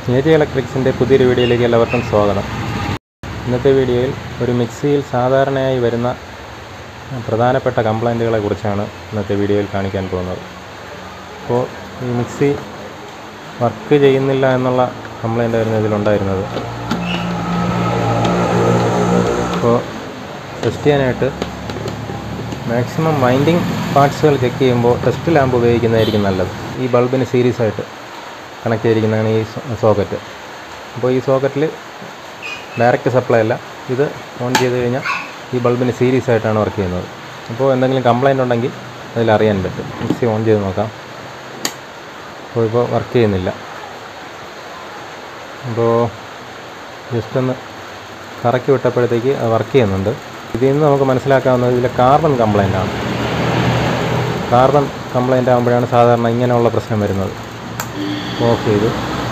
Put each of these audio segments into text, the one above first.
age ഇലക്ട്രിക്സിൻ്റെ പുതിയൊരു വീഡിയോയിലേക്ക് എല്ലാവർക്കും സ്വാഗതം ഇന്നത്തെ വീഡിയോയിൽ ഒരു മിക്സിയിൽ സാധാരണയായി വരുന്ന പ്രധാനപ്പെട്ട കംപ്ലൈൻറ്റുകളെ കുറിച്ചാണ് ഇന്നത്തെ വീഡിയോയിൽ കാണിക്കാൻ പോകുന്നത് അപ്പോൾ ഈ മിക്സി വർക്ക് ചെയ്യുന്നില്ല എന്നുള്ള കംപ്ലൈൻ്റ് ആയിരുന്നു ഇതിലുണ്ടായിരുന്നത് അപ്പോൾ ടെസ്റ്റ് ചെയ്യാനായിട്ട് മാക്സിമം വൈൻഡിങ് പാർട്സുകൾ ചെക്ക് ചെയ്യുമ്പോൾ ടെസ്റ്റ് ലാമ്പ് ഉപയോഗിക്കുന്നതായിരിക്കും നല്ലത് ഈ ബൾബിന് സീരീസ് ആയിട്ട് കണക്ട് ചെയ്തിരിക്കുന്നതാണ് ഈ സോക്കറ്റ് അപ്പോൾ ഈ സോക്കറ്റിൽ ഡയറക്റ്റ് സപ്ലൈ അല്ല ഇത് ഓൺ ചെയ്ത് കഴിഞ്ഞാൽ ഈ ബൾബിന് സീരീസ് ആയിട്ടാണ് വർക്ക് ചെയ്യുന്നത് അപ്പോൾ എന്തെങ്കിലും കംപ്ലൈൻ്റ് ഉണ്ടെങ്കിൽ അതിൽ അറിയാൻ പറ്റും മിക്സി ഓൺ ചെയ്ത് നോക്കാം അപ്പോൾ ഇപ്പോൾ വർക്ക് ചെയ്യുന്നില്ല അപ്പോൾ ജസ്റ്റ് ഒന്ന് കറക്കി വിട്ടപ്പോഴത്തേക്ക് അത് വർക്ക് ചെയ്യുന്നുണ്ട് ഇതിൽ നിന്ന് നമുക്ക് മനസ്സിലാക്കാവുന്നത് ഇതിലെ കാർബൺ കംപ്ലൈൻ്റ് ആണ് കാർബൺ കംപ്ലൈൻ്റ് ആകുമ്പോഴാണ് സാധാരണ ഇങ്ങനെയുള്ള പ്രശ്നം വരുന്നത് ഓഫ് ചെയ്തു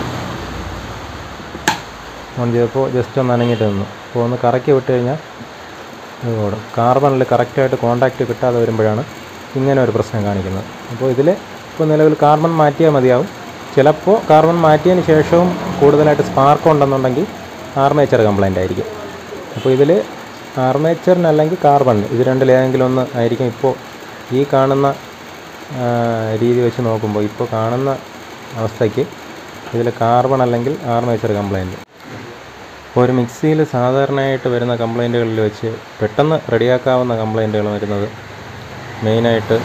ഓൺ ചെയ്തപ്പോൾ ജസ്റ്റ് ഒന്ന് അനങ്ങിയിട്ട് നിന്നു അപ്പോൾ ഒന്ന് കറക്കി വിട്ട് കഴിഞ്ഞാൽ ഇത് ഓടും കാർബണിൽ കറക്റ്റായിട്ട് കോണ്ടാക്റ്റ് കിട്ടാതെ വരുമ്പോഴാണ് ഇങ്ങനെ ഒരു പ്രശ്നം കാണിക്കുന്നത് അപ്പോൾ ഇതിൽ ഇപ്പോൾ നിലവിൽ കാർബൺ മാറ്റിയാൽ മതിയാവും ചിലപ്പോൾ കാർബൺ മാറ്റിയതിന് ശേഷവും കൂടുതലായിട്ട് സ്പാർക്ക് ഉണ്ടെന്നുണ്ടെങ്കിൽ ആർമേച്ചർ കംപ്ലൈൻ്റ് ആയിരിക്കും അപ്പോൾ ഇതിൽ ആർമേച്ചറിനല്ലെങ്കിൽ കാർബണിന് ഇത് രണ്ടിലേതെങ്കിലും ഒന്ന് ആയിരിക്കും ഇപ്പോൾ ഈ കാണുന്ന ആ, രീതി വെച്ച് നോക്കുമ്പോൾ ഇപ്പോൾ കാണുന്ന അവസ്ഥയ്ക്ക് ഇതിൽ കാർബൺ അല്ലെങ്കിൽ ആർമേച്ചർ കംപ്ലൈൻറ്റ് ഇപ്പോൾ ഒരു മിക്സിയിൽ സാധാരണയായിട്ട് വരുന്ന കംപ്ലൈൻറ്റുകളിൽ വെച്ച് പെട്ടെന്ന് റെഡിയാക്കാവുന്ന കംപ്ലൈൻറ്റുകൾ വരുന്നത് മെയിനായിട്ട്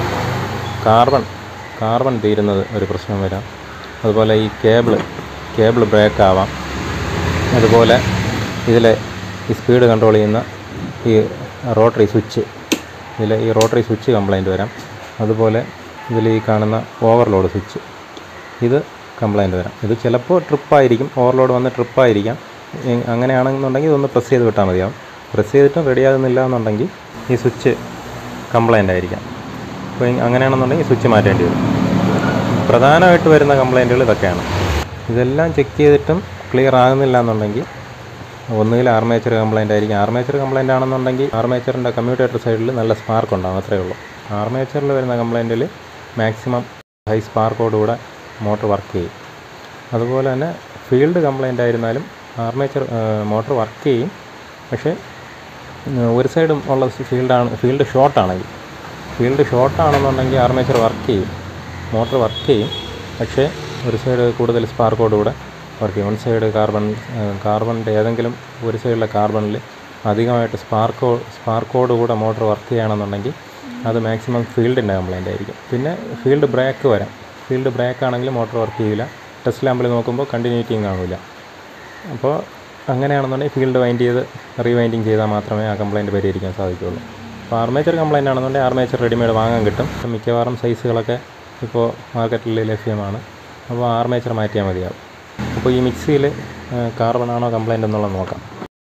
കാർബൺ കാർബൺ തീരുന്നത് ഒരു പ്രശ്നം വരാം അതുപോലെ ഈ കേബിള് കേബിൾ ബ്രേക്ക് ആവാം അതുപോലെ ഇതിലെ ഈ സ്പീഡ് കൺട്രോൾ ചെയ്യുന്ന ഈ റോട്ടറി സ്വിച്ച് ഇതിലെ ഈ റോട്ടറി സ്വിച്ച് കംപ്ലൈൻറ്റ് വരാം അതുപോലെ ഇതിൽ ഈ കാണുന്ന ഓവർലോഡ് സ്വിച്ച് ഇത് കംപ്ലൈൻറ്റ് വരാം ഇത് ചിലപ്പോൾ ട്രിപ്പായിരിക്കും ഓവർലോഡ് വന്ന് ട്രിപ്പായിരിക്കാം ഇ- അങ്ങനെയാണെന്നുണ്ടെങ്കിൽ ഇതൊന്ന് പ്രസ് ചെയ്ത് വിട്ടാൽ മതിയാവും പ്രസ് ചെയ്തിട്ടും റെഡിയാകുന്നില്ല എന്നുണ്ടെങ്കിൽ ഈ സ്വിച്ച് കംപ്ലൈൻ്റ് ആയിരിക്കാം അപ്പോൾ ഇ- അങ്ങനെയാണെന്നുണ്ടെങ്കിൽ സ്വിച്ച് മാറ്റേണ്ടി വരും പ്രധാനമായിട്ട് വരുന്ന കംപ്ലൈൻറ്റുകൾ ഇതൊക്കെയാണ് ഇതെല്ലാം ചെക്ക് ചെയ്തിട്ടും ക്ലിയർ ആകുന്നില്ല എന്നുണ്ടെങ്കിൽ ഒന്നുകിൽ ആർമേച്ചർ കംപ്ലൈൻ്റ് ആയിരിക്കും ആർമേച്ചർ കംപ്ലൈൻ്റ് ആണെന്നുണ്ടെങ്കിൽ ആർമേച്ചറിൻ്റെ കമ്മ്യൂട്ടേറ്റർ സൈഡിൽ നല്ല സ്പാർക്ക് ഉണ്ടാകും അത്രയേ ഉള്ളൂ ആർമേച്ചറിൽ വരുന്ന കംപ്ലൈൻറ്റിൽ മാക്സിമം ഹൈ സ്പാർക്കോടുകൂടെ മോട്ടർ വർക്ക് ചെയ്യും അതുപോലെ തന്നെ ഫീൽഡ് കംപ്ലൈൻ്റ് ആയിരുന്നാലും ആർമേച്ചർ മോട്ടർ വർക്ക് ചെയ്യും പക്ഷേ ഉം, ഒരു സൈഡും ഉള്ള ഫീൽഡാണ് ഫീൽഡ് ഷോർട്ടാണെങ്കിൽ ഫീൽഡ് ഷോർട്ടാണെന്നുണ്ടെങ്കിൽ ആർമേച്ചർ വർക്ക് ചെയ്യും മോട്ടർ വർക്ക് ചെയ്യും പക്ഷേ ഒരു സൈഡ് കൂടുതൽ സ്പാർക്കോടുകൂടെ വർക്ക് ചെയ്യും വൺ സൈഡ് കാർബൺ കാർബണിൻ്റെ ഏതെങ്കിലും ഒരു സൈഡിലെ കാർബണിൽ അധികമായിട്ട് സ്പാർക്കോ സ്പാർക്കോട് കൂടെ മോട്ടർ വർക്ക് ചെയ്യുകയാണെന്നുണ്ടെങ്കിൽ അത് മാക്സിമം ഫീൽഡിൻ്റെ കംപ്ലൈൻ്റ് ആയിരിക്കും പിന്നെ ഫീൽഡ് ബ്രേക്ക് വരാം ഫീൽഡ് ബ്രേക്ക് ആണെങ്കിൽ മോട്ടർ വർക്ക് ചെയ്യില്ല ടെസ്റ്റ് ലാമ്പിൽ നോക്കുമ്പോൾ കണ്ടിന്യൂറ്റിയും കാണില്ല അപ്പോൾ അങ്ങനെയാണെന്നുണ്ടെങ്കിൽ ഫീൽഡ് വൈൻഡ് ചെയ്ത് റീവൈൻഡിങ് ചെയ്താൽ മാത്രമേ ആ കംപ്ലൈൻറ്റ് പരിഹരിക്കാൻ സാധിക്കുകയുള്ളൂ അപ്പോൾ ആർമേച്ചർ കംപ്ലൈൻ്റ് ആണെന്നുണ്ടെങ്കിൽ ആർമേച്ചർ റെഡിമെയ്ഡ് വാങ്ങാൻ കിട്ടും ഇപ്പം മിക്കവാറും സൈസുകളൊക്കെ ഇപ്പോൾ മാർക്കറ്റിൽ ലഭ്യമാണ് അപ്പോൾ ആർമേച്ചർ മാറ്റിയാൽ മതിയാവും അപ്പോൾ ഈ മിക്സിയിൽ കാർബൺ ആണോ കംപ്ലൈൻ്റ് എന്നുള്ളത് നോക്കാം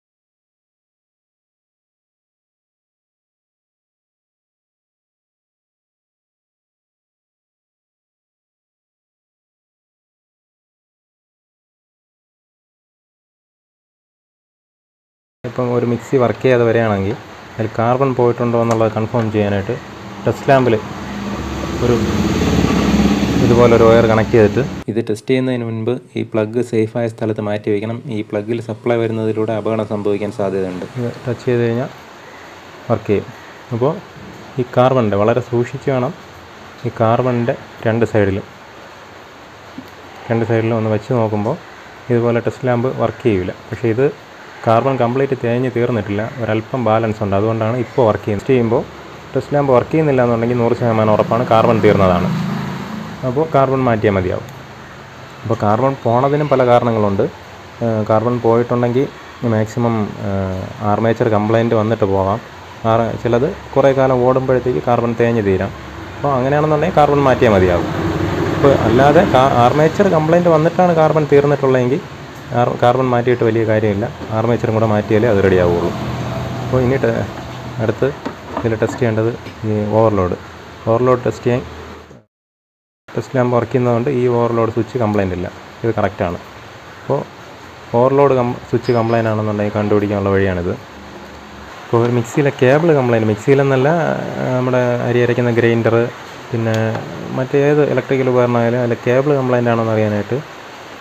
ഇപ്പം ഒരു മിക്സി വർക്ക് ചെയ്യാതെ വരികയാണെങ്കിൽ അതിൽ കാർബൺ പോയിട്ടുണ്ടോ എന്നുള്ളത് കൺഫേം ചെയ്യാനായിട്ട് ടെസ്റ്റ് ലാമ്പിൽ ഒരു ഇതുപോലെ ഒരു വയർ കണക്ട് ചെയ്തിട്ട് ഇത് ടെസ്റ്റ് ചെയ്യുന്നതിന് മുൻപ് ഈ പ്ലഗ് സേഫായ സ്ഥലത്ത് മാറ്റി വയ്ക്കണം ഈ പ്ലഗിൽ സപ്ലൈ വരുന്നതിലൂടെ അപകടം സംഭവിക്കാൻ സാധ്യതയുണ്ട് ഇത് ടച്ച് ചെയ്ത് കഴിഞ്ഞാൽ വർക്ക് ചെയ്യും അപ്പോൾ ഈ കാർബണിൻ്റെ വളരെ സൂക്ഷിച്ച് വേണം ഈ കാർബണിൻ്റെ രണ്ട് സൈഡിലും രണ്ട് സൈഡിലും ഒന്ന് വെച്ച് നോക്കുമ്പോൾ ഇതുപോലെ ടെസ്റ്റ് ലാമ്പ് വർക്ക് ചെയ്യില്ല പക്ഷേ ഇത് കാർബൺ കംപ്ലീറ്റ് തേഞ്ഞ് തീർന്നിട്ടില്ല ഒരല്പം ബാലൻസ് ഉണ്ട് അതുകൊണ്ടാണ് ഇപ്പോൾ വർക്ക് ചെയ്യുന്നത് ടെസ്റ്റ് ചെയ്യുമ്പോൾ ടെസ്റ്റ് ലാമ്പ് വർക്ക് ചെയ്യുന്നില്ല എന്നുണ്ടെങ്കിൽ നൂറ് ശതമാനം ഉറപ്പാണ് കാർബൺ തീർന്നതാണ് അപ്പോൾ കാർബൺ മാറ്റിയാൽ മതിയാവും അപ്പോൾ കാർബൺ പോണതിനും പല കാരണങ്ങളുണ്ട് ഏഹ് കാർബൺ പോയിട്ടുണ്ടെങ്കിൽ മാക്സിമം ആർമേച്ചർ കംപ്ലൈൻറ്റ് വന്നിട്ട് പോകാം ആർ ചിലത് കുറേ കാലം ഓടുമ്പോഴത്തേക്ക് കാർബൺ തേഞ്ഞ് തീരാം അപ്പോൾ അങ്ങനെയാണെന്നുണ്ടെങ്കിൽ കാർബൺ മാറ്റിയാൽ മതിയാവും ഇപ്പോൾ അല്ലാതെ കാ- ആർമേച്ചർ കംപ്ലൈൻറ്റ് വന്നിട്ടാണ് കാർബൺ തീർന്നിട്ടുള്ളതെങ്കിൽ ആർ- കാർബൺ മാറ്റിയിട്ട് വലിയ കാര്യമില്ല ആർമേച്ചറും കൂടെ മാറ്റിയാലേ അത് റെഡി ആവുകയുള്ളൂ അപ്പോൾ ഇനി ടെ- അടുത്ത് ഇതിൽ ടെസ്റ്റ് ചെയ്യേണ്ടത് ഈ ഓവർലോഡ് ഓവർലോഡ് ടെസ്റ്റ് ചെയ്യാൻ ടെസ്റ്റ് ലാമ്പ് വർക്ക് ചെയ്യുന്നതുകൊണ്ട് ഈ ഓവർലോഡ് സ്വിച്ച് കംപ്ലൈൻ്റ് ഇല്ല ഇത് കറക്റ്റാണ് അപ്പോൾ ഓവർലോഡ് കം സ്വിച്ച് കംപ്ലൈൻ്റ് ആണെന്നുണ്ടെങ്കിൽ കണ്ടുപിടിക്കാനുള്ള വഴിയാണിത് ഇപ്പോൾ ഒരു മിക്സിയിലെ കേബിൾ കംപ്ലൈൻറ്റ് മിക്സിയിലെന്നല്ല ആ, നമ്മുടെ അരി അരയ്ക്കുന്ന ഗ്രൈൻഡർ പിന്നെ മറ്റേത് ഇലക്ട്രിക്കൽ ഉപകരണമായാലും അതിൽ കേബിൾ കംപ്ലൈൻ്റ് ആണോ എന്ന് അറിയാനായിട്ട്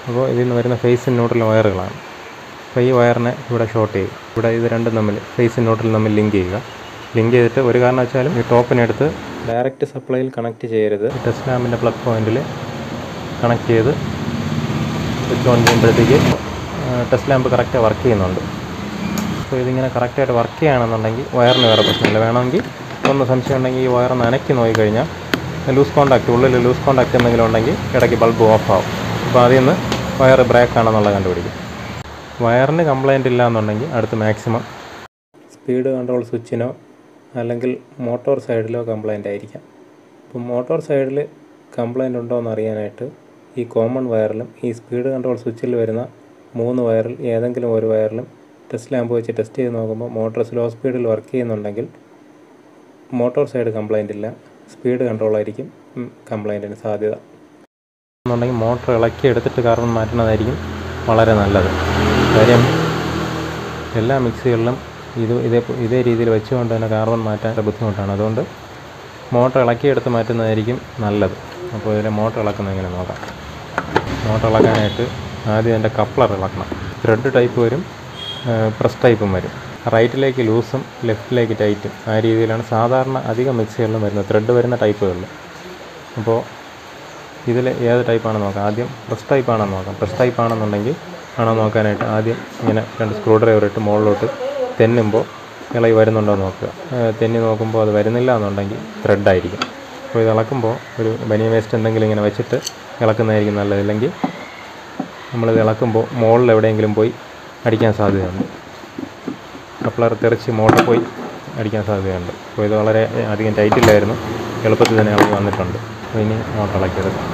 അപ്പോൾ ഇതിൽ നിന്ന് വരുന്ന ഫേസ് ന്യൂട്രൽ വയറുകളാണ് അപ്പോൾ ഈ വയറിനെ ഇവിടെ ഷോർട്ട് ചെയ്യും ഇവിടെ ഇത് രണ്ടും തമ്മിൽ ഫേസ് ന്യൂട്രൽ തമ്മിൽ ലിങ്ക് ചെയ്യുക ലിങ്ക് ചെയ്തിട്ട് ഒരു കാരണവശാലും ഈ ടോപ്പിനെടുത്ത് ഡയറക്റ്റ് സപ്ലൈയിൽ കണക്ട് ചെയ്യരുത് ടെസ്റ്റ് ലാമ്പിൻ്റെ പ്ലഗ് പോയിന്റിൽ കണക്ട് ചെയ്ത് സ്വിച്ച് ഓൺ ചെയ്യുമ്പോഴത്തേക്ക് ടെസ്റ്റ് ലാമ്പ് കറക്റ്റ് വർക്ക് ചെയ്യുന്നുണ്ട് അപ്പോൾ ഇതിങ്ങനെ കറക്റ്റായിട്ട് വർക്ക് ചെയ്യുകയാണെന്നുണ്ടെങ്കിൽ വയറിന് വേറെ പ്രശ്നമില്ല വേണമെങ്കിൽ ഒന്ന് സംശയം ഉണ്ടെങ്കിൽ ഈ വയറൊന്ന് അനക്കി നോക്കിക്കഴിഞ്ഞാൽ ലൂസ് കോണ്ടാക്റ്റ് ഉള്ളിൽ ലൂസ് കോണ്ടാക്റ്റ് എന്തെങ്കിലും ഉണ്ടെങ്കിൽ ഇടയ്ക്ക് ബൾബ് ഓഫ് ആവും അപ്പോൾ അതിൽ നിന്ന് വയർ ബ്രേക്ക് ആണെന്നുള്ളത് കണ്ടുപിടിക്കും വയറിന് കംപ്ലൈൻറ്റ് ഇല്ല എന്നുണ്ടെങ്കിൽ അടുത്ത് മാക്സിമം സ്പീഡ് കൺട്രോൾ സ്വിച്ചിനോ അല്ലെങ്കിൽ മോട്ടോർ സൈഡിലോ കംപ്ലൈൻ്റ് ആയിരിക്കാം അപ്പം മോട്ടോർ സൈഡിൽ കംപ്ലൈൻ്റ് ഉണ്ടോ എന്ന് അറിയാനായിട്ട് ഈ കോമൺ വയറിലും ഈ സ്പീഡ് കൺട്രോൾ സ്വിച്ചിൽ വരുന്ന മൂന്ന് വയറിൽ ഏതെങ്കിലും ഒരു വയറിലും ടെസ്റ്റ് ലാമ്പ് വെച്ച് ടെസ്റ്റ് ചെയ്ത് നോക്കുമ്പോൾ മോട്ടോർ സ്ലോ സ്പീഡിൽ വർക്ക് ചെയ്യുന്നുണ്ടെങ്കിൽ മോട്ടോർ സൈഡ് കംപ്ലൈൻ്റ് ഇല്ല സ്പീഡ് കൺട്രോൾ ആയിരിക്കും കംപ്ലൈൻറ്റിന് സാധ്യത എന്നുണ്ടെങ്കിൽ മോട്ടർ ഇളക്കി എടുത്തിട്ട് കാർബൺ മാറ്റുന്നതായിരിക്കും വളരെ നല്ലത് കാര്യം എല്ലാ മിക്സികളിലും ഇത് ഇതേ ഇതേ രീതിയിൽ വെച്ചുകൊണ്ട് തന്നെ കാർബൺ മാറ്റാൻ ബുദ്ധിമുട്ടാണ് അതുകൊണ്ട് മോട്ടർ ഇളക്കിയെടുത്ത് മാറ്റുന്നതായിരിക്കും നല്ലത് അപ്പോൾ ഇതിലെ മോട്ടർ ഇളക്കുന്നത് എങ്ങനെ നോക്കാം മോട്ടർ ഇളക്കാനായിട്ട് ആദ്യം അതിൻ്റെ കപ്ലർ ഇളക്കണം ത്രെഡ് ടൈപ്പ് വരും പ്രസ് ടൈപ്പും വരും റൈറ്റിലേക്ക് ലൂസും ലെഫ്റ്റിലേക്ക് ടൈറ്റും ആ രീതിയിലാണ് സാധാരണ അധികം മിക്സികളിലും വരുന്നത് ത്രെഡ് വരുന്ന ടൈപ്പുകളിൽ അപ്പോൾ ഇതിൽ ഏത് ടൈപ്പാണെന്ന് നോക്കാം ആദ്യം പ്രസ് ടൈപ്പാണെന്ന് നോക്കാം പ്രസ് ടൈപ്പ് ആണെന്നുണ്ടെങ്കിൽ ആണോ നോക്കാനായിട്ട് ആദ്യം ഇങ്ങനെ രണ്ട് സ്ക്രൂ ഡ്രൈവർ ഇട്ട് മുകളിലോട്ട് തെന്നുമ്പോൾ ഇളകി വരുന്നുണ്ടോ എന്ന് നോക്കുക ഏഹ് തെന്നി നോക്കുമ്പോൾ അത് വരുന്നില്ല എന്നുണ്ടെങ്കിൽ ത്രെഡായിരിക്കും അപ്പോൾ ഇത് ഇളക്കുമ്പോൾ ഒരു ബനിയ വേസ്റ്റ് എന്തെങ്കിലും ഇങ്ങനെ വെച്ചിട്ട് ഇളക്കുന്നതായിരിക്കും നല്ലത് ഇല്ലെങ്കിൽ നമ്മളിത് ഇളക്കുമ്പോൾ മുകളിൽ എവിടെയെങ്കിലും പോയി അടിക്കാൻ സാധ്യതയുണ്ട് കപ്ലർ തെറിച്ച് മുകളിൽ പോയി അടിക്കാൻ സാധ്യതയുണ്ട് അപ്പോൾ ഇത് വളരെ അധികം ടൈറ്റില്ലായിരുന്നു എളുപ്പത്തിൽ തന്നെ ഇളകി വന്നിട്ടുണ്ട് അപ്പോൾ ഇനി മോട്ടർ ഇളക്കിയെടുക്കാം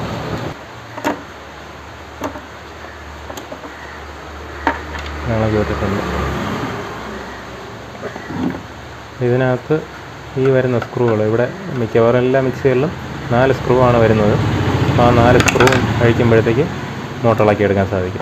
ഇളകി വിട്ടിട്ടുണ്ട് ഇതിനകത്ത് ഈ വരുന്ന സ്ക്രൂകൾ ഇവിടെ മിക്കവാറും എല്ലാ മിക്സികളിലും നാല് സ്ക്രൂ ആണ് വരുന്നത് അപ്പോൾ ആ നാല് സ്ക്രൂ അഴിക്കുമ്പോഴത്തേക്ക് മോട്ടർ ഇളക്കി എടുക്കാൻ സാധിക്കും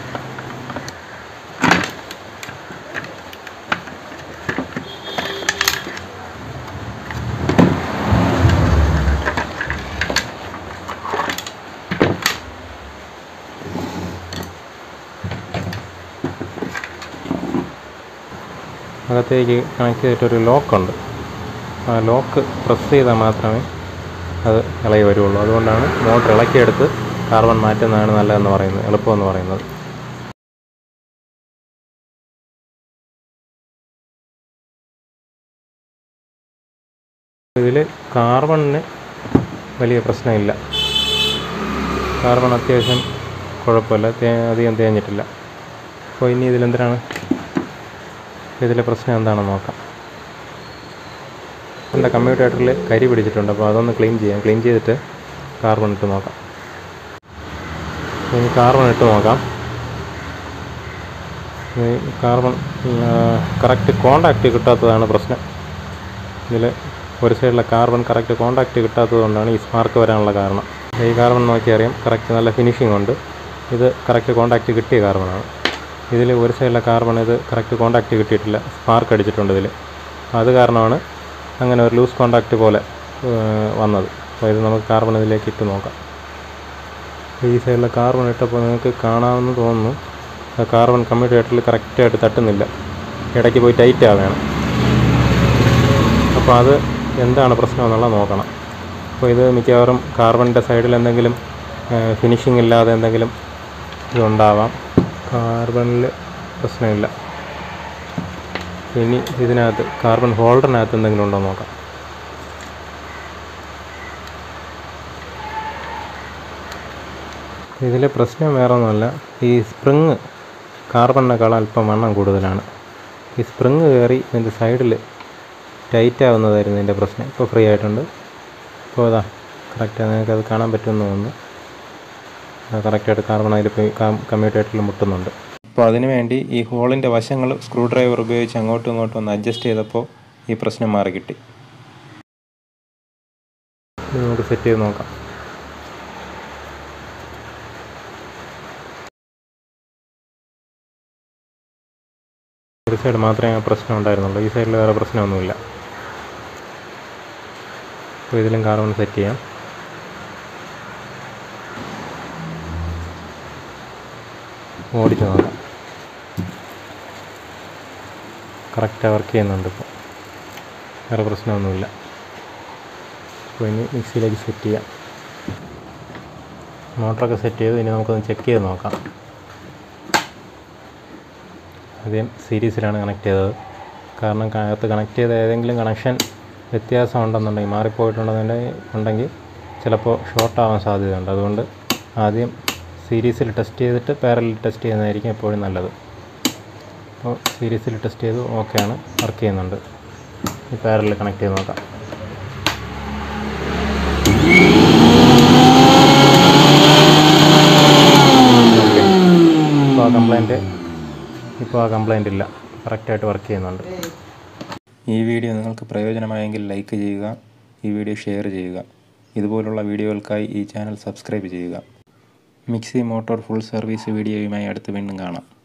അകത്തേക്ക് കണക്ട് ചെയ്തിട്ടൊരു ലോക്കുണ്ട് ആ ലോക്ക് പ്രസ് ചെയ്താൽ മാത്രമേ അത് ഇളകി വരുള്ളൂ അതുകൊണ്ടാണ് മോട്ടർ ഇളക്കിയെടുത്ത് കാർബൺ മാറ്റുന്നതാണ് നല്ലതെന്ന് പറയുന്നത് എളുപ്പമെന്ന് പറയുന്നത് ഇതിൽ കാർബണിന് വലിയ പ്രശ്നമില്ല കാർബൺ അത്യാവശ്യം കുഴപ്പമില്ല തേ അധികം തേഞ്ഞിട്ടില്ല അപ്പോൾ ഇനി ഇതിലെന്തിനാണ് ഇതിലെ പ്രശ്നം എന്താണെന്ന് നോക്കാം എൻ്റെ കമ്പ്യൂട്ടറിൽ കരി പിടിച്ചിട്ടുണ്ട് അപ്പോൾ അതൊന്ന് ക്ലീൻ ചെയ്യാം ക്ലീൻ ചെയ്തിട്ട് കാർബൺ ഇട്ട് നോക്കാം ഇനി കാർബൺ ഇട്ട് നോക്കാം ഈ കാർബൺ കറക്റ്റ് കോണ്ടാക്റ്റ് കിട്ടാത്തതാണ് പ്രശ്നം ഇതിൽ ഒരു സൈഡിലെ കാർബൺ കറക്റ്റ് കോണ്ടാക്റ്റ് കിട്ടാത്തത് കൊണ്ടാണ് ഈ സ്പാർക്ക് വരാനുള്ള കാരണം ഈ കാർബൺ നോക്കി അറിയാം കറക്റ്റ് നല്ല ഫിനിഷിംഗ് ഉണ്ട് ഇത് കറക്റ്റ് കോണ്ടാക്റ്റ് കിട്ടിയ കാർബണാണ് ഇതിൽ ഒരു സൈഡിലെ കാർബൺ ഇത് കറക്റ്റ് കോണ്ടാക്റ്റ് കിട്ടിയിട്ടില്ല സ്പാർക്ക് അടിച്ചിട്ടുണ്ട് ഇതിൽ അത് കാരണമാണ് അങ്ങനെ ഒരു ലൂസ് കോണ്ടാക്റ്റ് പോലെ ഏഹ്, വന്നത് അപ്പോൾ ഇത് നമുക്ക് കാർബൺ ഇതിലേക്ക് ഇട്ട് നോക്കാം ഈ സൈഡിലെ കാർബൺ ഇട്ടപ്പോൾ നിങ്ങൾക്ക് കാണാമെന്ന് തോന്നുന്നു ആ കാർബൺ കമ്മ്യൂട്ടേറ്ററിൽ കറക്റ്റായിട്ട് തട്ടുന്നില്ല ഇടയ്ക്ക് പോയി ടൈറ്റ് ആവുകയാണ് അപ്പോൾ അത് എന്താണ് പ്രശ്നം എന്നുള്ളത് നോക്കണം അപ്പോൾ ഇത് മിക്കവാറും കാർബണിൻ്റെ സൈഡിൽ എന്തെങ്കിലും ഫിനിഷിംഗ് ഇല്ലാതെ എന്തെങ്കിലും ഇതുണ്ടാവാം കാർബണിൽ പ്രശ്നമില്ല ഇനി ഇതിനകത്ത് കാർബൺ ഹോൾഡറിനകത്ത് എന്തെങ്കിലും ഉണ്ടോ എന്ന് നോക്കാം ഇതിലെ പ്രശ്നം വേറെ ഒന്നുമല്ല ഈ സ്പ്രിങ് കാർബണിനേക്കാൾ അല്പം വണ്ണം കൂടുതലാണ് ഈ സ്പ്രിങ് കയറി ഇതിൻ്റെ സൈഡിൽ ടൈറ്റ് ആവുന്നതായിരുന്നു ഇതിൻ്റെ പ്രശ്നം ഇപ്പോൾ ഫ്രീ ആയിട്ടുണ്ട് അപ്പോൾ അതാ കറക്റ്റ് നിങ്ങൾക്ക് അത് കാണാൻ പറ്റുമെന്ന് തോന്നുന്നു കറക്റ്റായിട്ട് കാർബൺ അതിൽ പോയി കമ്മ്യൂട്ടേറ്ററിൽ മുട്ടുന്നുണ്ട് അപ്പോൾ അതിന് വേണ്ടി ഈ ഹോളിൻ്റെ വശങ്ങൾ സ്ക്രൂ ഡ്രൈവർ ഉപയോഗിച്ച് അങ്ങോട്ടും ഇങ്ങോട്ടും ഒന്ന് അഡ്ജസ്റ്റ് ചെയ്തപ്പോൾ ഈ പ്രശ്നം മാറി കിട്ടി ഇത് നമുക്ക് സെറ്റ് ചെയ്ത് നോക്കാം ഒരു സൈഡ് മാത്രമേ ആ പ്രശ്നം ഉണ്ടായിരുന്നുള്ളൂ ഈ സൈഡിൽ വേറെ പ്രശ്നമൊന്നുമില്ല അപ്പോൾ ഇതിലും കാർബൺ സെറ്റ് ചെയ്യാം ഓടിച്ച് നോക്കാം കറക്റ്റായി വർക്ക് ചെയ്യുന്നുണ്ട് ഇപ്പോൾ വേറെ പ്രശ്നമൊന്നുമില്ല അപ്പോൾ ഇനി മിക്സിയിലേക്ക് സെറ്റ് ചെയ്യാം മോട്ടറൊക്കെ സെറ്റ് ചെയ്ത് ഇനി നമുക്കൊന്ന് ചെക്ക് ചെയ്ത് നോക്കാം ആദ്യം സീരീസിലാണ് കണക്ട് ചെയ്തത് കാരണം അകത്ത് കണക്ട് ചെയ്ത ഏതെങ്കിലും കണക്ഷൻ വ്യത്യാസം ഉണ്ടെന്നുണ്ടെങ്കിൽ മാറിപ്പോയിട്ടുണ്ടെന്നുണ്ടെങ്കിൽ ഉണ്ടെങ്കിൽ ചിലപ്പോൾ ഷോർട്ട് ആവാൻ സാധ്യതയുണ്ട് അതുകൊണ്ട് ആദ്യം സീരീസിൽ ടെസ്റ്റ് ചെയ്തിട്ട് പാരലിൽ ടെസ്റ്റ് ചെയ്യുന്നതായിരിക്കും എപ്പോഴും നല്ലത് അപ്പോൾ സീരീസിൽ ടെസ്റ്റ് ചെയ്തു ഓക്കെയാണ് വർക്ക് ചെയ്യുന്നുണ്ട് ഈ പാരലിൽ കണക്ട് ചെയ്ത് നോക്കാം ഓക്കെ ഇപ്പോൾ ആ കംപ്ലൈൻറ്റ് ഇപ്പോൾ ആ കംപ്ലൈൻ്റ് ഇല്ല കറക്റ്റായിട്ട് വർക്ക് ചെയ്യുന്നുണ്ട് ഈ വീഡിയോ നിങ്ങൾക്ക് പ്രയോജനമായെങ്കിൽ ലൈക്ക് ചെയ്യുക ഈ വീഡിയോ ഷെയർ ചെയ്യുക ഇതുപോലുള്ള വീഡിയോകൾക്കായി ഈ ചാനൽ സബ്സ്ക്രൈബ് ചെയ്യുക മിക്സി മോട്ടോർ ഫുൾ സർവീസ് വീഡിയോയുമായി അടുത്ത് വീണ്ടും കാണാം